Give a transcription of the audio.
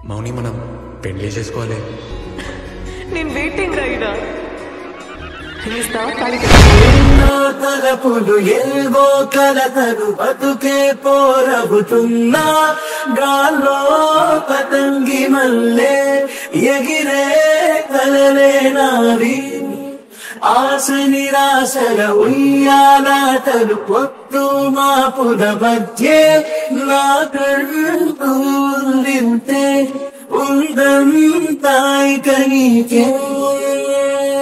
మౌని మనం పెళ్లి చేసుకోవాలి నేను వెయిటింగ్ రైడా ఇస్తావా తాళి ఎన్నో తలపులు ఎల్వో కలతలు బతుకే పోరబుతున్నా గాల్లో పతంగి మల్లే ఎగిరే కలలే నావి ఆశ నిరాశల ఉయ్యాలాటలు పొత్తు మాపుల మధ్యే నా కంటూరింతే ఉందంతాయి కనీకే